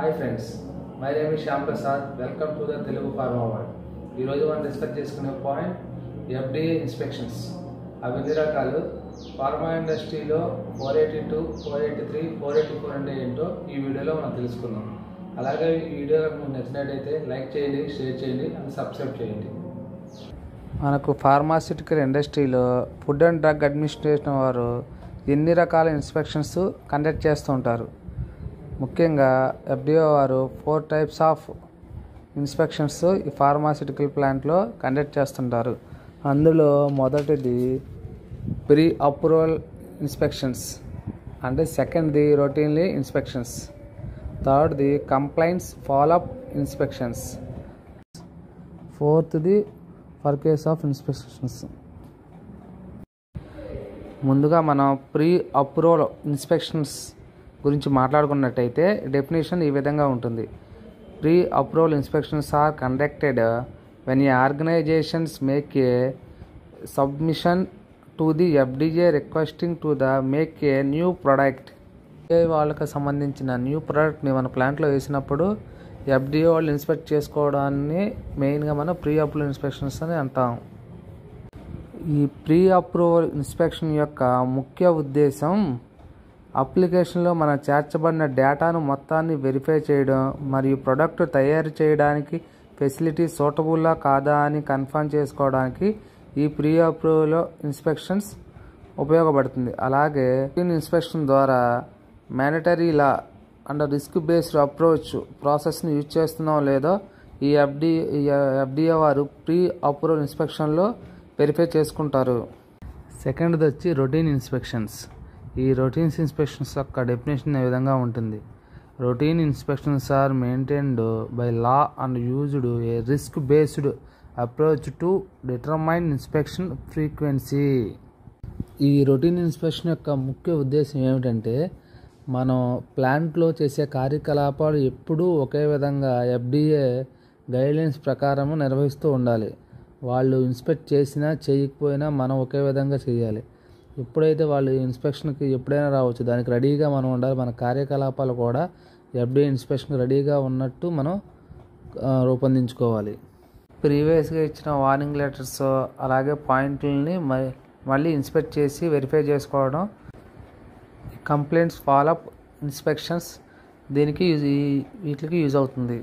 hi friends my name is Shyam Prasad welcome to the Telugu pharma world ఈరోజు మనం discuss చేసుకునే point FDA inspections అవి ఎన్ని రకాలు ఫార్మా ఇండస్ట్రీలో four eighty two four eighty three four eighty four అంటే ఏంటో ఈ వీడియోలో మనం తెలుసుకుందాం అలాగే ఈ వీడియో మీకు నచ్చినట్టయితే లైక్ చేయండి షేర్ చేయండి అండ్ సబ్స్క్రైబ్ చేయండి మనకు ఫార్మాస్యూటికల్ ఇండస్ట్రీలో ఫుడ్ అండ్ డ్రగ్ అడ్మినిస్ట్రేషన్ వారు ఎన్ని రకాల ఇన్స్పెక్షన్స్ కండక్ట్ చేస్తూ ఉంటారు ముఖ్యంగా ఎఫ్డిఓ వారు ఫోర్ టైప్స్ ఆఫ్ ఇన్స్పెక్షన్స్ ఈ ఫార్మాస్యూటికల్ ప్లాంట్లో కండక్ట్ చేస్తుంటారు అందులో మొదటిది ప్రీ అప్రూవల్ ఇన్స్పెక్షన్స్ అంటే సెకండ్ది రొటీన్లీ ఇన్స్పెక్షన్స్ థర్డ్ది కంప్లైంట్స్ ఫాలోఅప్ ఇన్స్పెక్షన్స్ ఫోర్త్ది ఫర్ కేస్ ఆఫ్ ఇన్స్పెక్షన్స్ ముందుగా మనం ప్రీ అప్రూవల్ ఇన్స్పెక్షన్స్ గురించి మాట్లాడుకున్నట్టయితే డెఫినేషన్ ఈ విధంగా ఉంటుంది pre approval inspections are conducted when a organizations make a submission to the FDA requesting to the make a new product వాళ్ళకి సంబంధించిన new ప్రోడక్ట్ని మన ప్లాంట్లో వేసినప్పుడు ఎఫ్డిఏ వాళ్ళు ఇన్స్పెక్ట్ చేసుకోవడాన్ని మెయిన్గా మనం ప్రీ అప్రూవల్ ఇన్స్పెక్షన్స్ అని అంటాం ఈ ప్రీ అప్రూవల్ ఇన్స్పెక్షన్ యొక్క ముఖ్య ఉద్దేశం అప్లికేషన్లో మనం చేర్చబడిన డేటాను మొత్తాన్ని వెరిఫై చేయడం మరియు ప్రొడక్ట్ తయారు చేయడానికి ఫెసిలిటీ సూటబుల్లా కాదా అని కన్ఫర్మ్ చేసుకోవడానికి ఈ ప్రీ అప్రూవల్ ఇన్స్పెక్షన్స్ ఉపయోగపడుతుంది అలాగే ఇన్స్పెక్షన్ ద్వారా mandatory law and risk based approach ప్రాసెస్ని యూజ్ చేస్తున్నాం లేదో ఈ ఎఫ్డి ఎఫ్డిఏ వారు ప్రీ అప్రూవల్ ఇన్స్పెక్షన్లో వెరిఫై చేసుకుంటారు సెకండ్ది వచ్చి రొటీన్ ఇన్స్పెక్షన్స్ ఈ రొటీన్స్ ఇన్స్పెక్షన్స్ యొక్క డెఫినేషన్ ఈ విధంగా ఉంటుంది routine inspections are maintained by law and used a risk based approach to determine inspection frequency ఈ రొటీన్ ఇన్స్పెక్షన్ యొక్క ముఖ్య ఉద్దేశం ఏమిటంటే మనం ప్లాంట్లో చేసే కార్యకలాపాలు ఎప్పుడూ ఒకే విధంగా ఎఫ్డిఏ గైడ్లైన్స్ ప్రకారం నిర్వహిస్తూ ఉండాలి వాళ్ళు ఇన్స్పెక్ట్ చేసినా చేయకపోయినా మనం ఒకే విధంగా చేయాలి ఎప్పుడైతే వాళ్ళు ఇన్స్పెక్షన్కి ఎప్పుడైనా రావచ్చు దానికి రెడీగా మనం ఉండాలి మన కార్యకలాపాలు కూడా ఎఫ్డిఏ ఇన్స్పెక్షన్ రెడీగా ఉన్నట్టు మనం రూపొందించుకోవాలి ప్రీవియస్గా ఇచ్చిన వార్నింగ్ లెటర్స్ అలాగే పాయింట్లని మళ్ళీ ఇన్స్పెక్ట్ చేసి వెరిఫై చేసుకోవడం కంప్లైంట్స్ ఫాలోఅప్ ఇన్స్పెక్షన్స్ దీనికి యూజ్ వీటికి యూజ్ అవుతుంది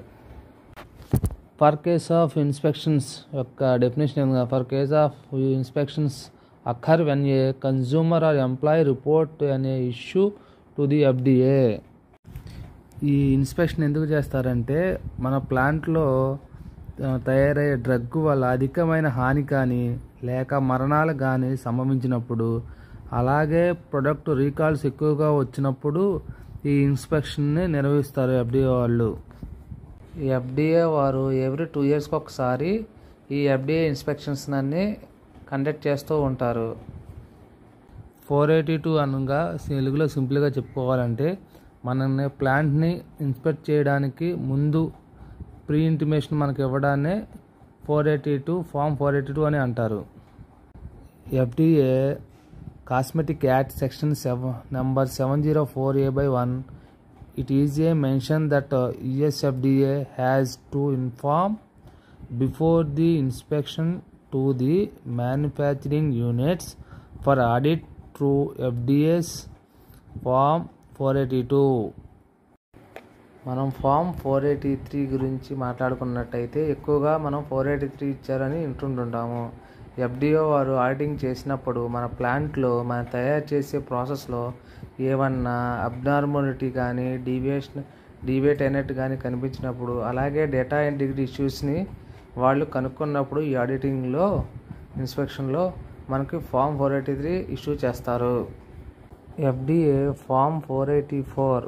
ఫర్ కేస్ ఆఫ్ ఇన్స్పెక్షన్స్ యొక్క definition for case of inspections occur when a consumer or employee report అనే ఇష్యూ టు ది ఎఫ్డిఏ ఈ ఇన్స్పెక్షన్ ఎందుకు చేస్తారంటే మన ప్లాంట్లో తయారయ్యే డ్రగ్ వల్ల అధికమైన హాని కానీ లేక మరణాలు కానీ సంభవించినప్పుడు అలాగే ప్రొడక్ట్ రీకాల్స్ ఎక్కువగా వచ్చినప్పుడు ఈ ఇన్స్పెక్షన్ని నిర్వహిస్తారు ఎఫ్డిఏ వాళ్ళు ఈ ఎఫ్డిఏ వారు ఎవ్రీ టూ ఇయర్స్కి ఒకసారి ఈ ఎఫ్డిఏ ఇన్స్పెక్షన్స్ అన్ని కండక్ట్ చేస్తూ ఉంటారు ఫోర్ ఎయిటీ టూ అనగా తెలుగులో సింపుల్గా చెప్పుకోవాలంటే మన ప్లాంట్ని ఇన్స్పెక్ట్ చేయడానికి ముందు ప్రీ ఇంటిమేషన్ మనకి ఇవ్వడాన్నే four eighty two form four eighty two అని అంటారు FDA cosmetic act section seven number seven zero four a by one it is a mention that USFDA has to inform before the inspection to the manufacturing units for audit through FDS form four eighty two మనం form four eighty three గురించి మాట్లాడుకున్నట్టయితే ఎక్కువగా మనం four eighty three ఇచ్చారని వింటుంటుంటాము FDO వారు auditing చేసినప్పుడు మన ప్లాంట్లో మనం తయారు చేసే ప్రాసెస్లో ఏమన్నా అబ్నార్మాలిటీ కానీ డీవియేషన్ డీవియేట్ అయినట్టు కానీ కనిపించినప్పుడు అలాగే డేటా ఇంటిగ్రిటీ ఇష్యూస్ని వాళ్ళు కనుక్కున్నప్పుడు ఈ ఆడిటింగ్లో ఇన్స్పెక్షన్లో మనకి form four eighty three issue చేస్తారు FDA form four eighty four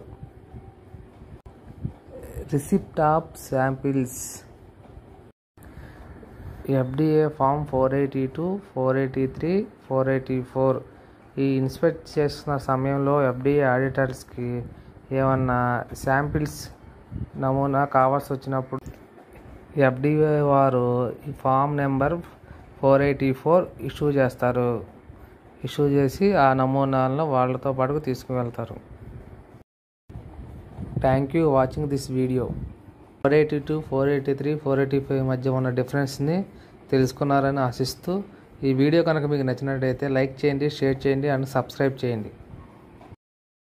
receipt of samples FDA form four eighty two four eighty three four eighty four ఈ ఇన్స్పెక్ట్ చేస్తున్న సమయంలో ఎఫ్డిఏ ఆడిటర్స్కి ఏమన్నా శాంపిల్స్ నమూనా కావాల్సి వచ్చినప్పుడు ఎఫ్డిఏ వారు ఈ form number four eighty four issue చేస్తారు ఇష్యూ చేసి ఆ నమూనాలను వాళ్ళతో పాటు తీసుకువెళ్తారు thank you watching this video four eighty two four eighty three four eighty five మధ్య ఉన్న డిఫరెన్స్ని తెలుసుకున్నారని ఆశిస్తూ ఈ వీడియో కనుక మీకు నచ్చినట్టయితే లైక్ చేయండి షేర్ చేయండి అండ్ సబ్స్క్రైబ్ చేయండి